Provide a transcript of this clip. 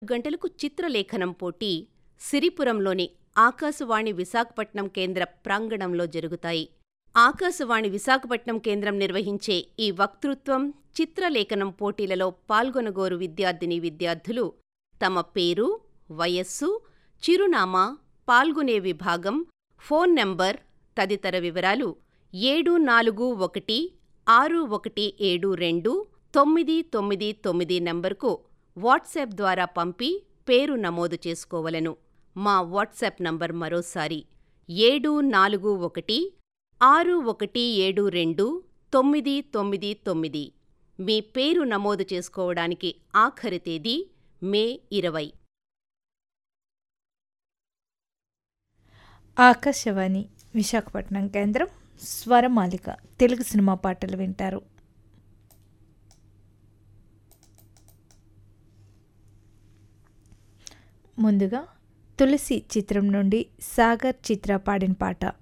గంటలకు చిత్రలేఖనం పోటీ సిరిపురంలోని ఆకాశవాణి విశాఖపట్నం కేంద్ర ప్రాంగణంలో జరుగుతాయి ఆకాశవాణి విశాఖపట్నం కేంద్రం నిర్వహించే ఈ వక్తృత్వం చిత్రలేఖనం పోటీలలో పాల్గొనగోరు విద్యార్థిని విద్యార్థులు తమ పేరు వయస్సు చిరునామా పాల్గొనే విభాగం ఫోన్ నంబర్ తదితర వివరాలు ఏడు నాలుగు ఒకటి ఆరు ఒకటి ఏడు రెండు తొమ్మిది తొమ్మిది తొమ్మిది నంబర్కు వాట్సాప్ ద్వారా పంపి పేరు నమోదు చేసుకోవలను మా వాట్సాప్ నంబర్ మరోసారి ఏడు నాలుగు ఒకటి ఆరు ఒకటి ఏడు రెండు తొమ్మిది తొమ్మిది తొమ్మిది మీ పేరు నమోదు చేసుకోవడానికి ఆఖరి తేదీ మే ఇరవై ఆకాశవాణి విశాఖపట్నం కేంద్రం స్వరమాలిక తెలుగు సినిమా పాటలు వింటారు ముందుగా తులసి చిత్రం నుండి సాగర్ చిత్ర పాడిన పాట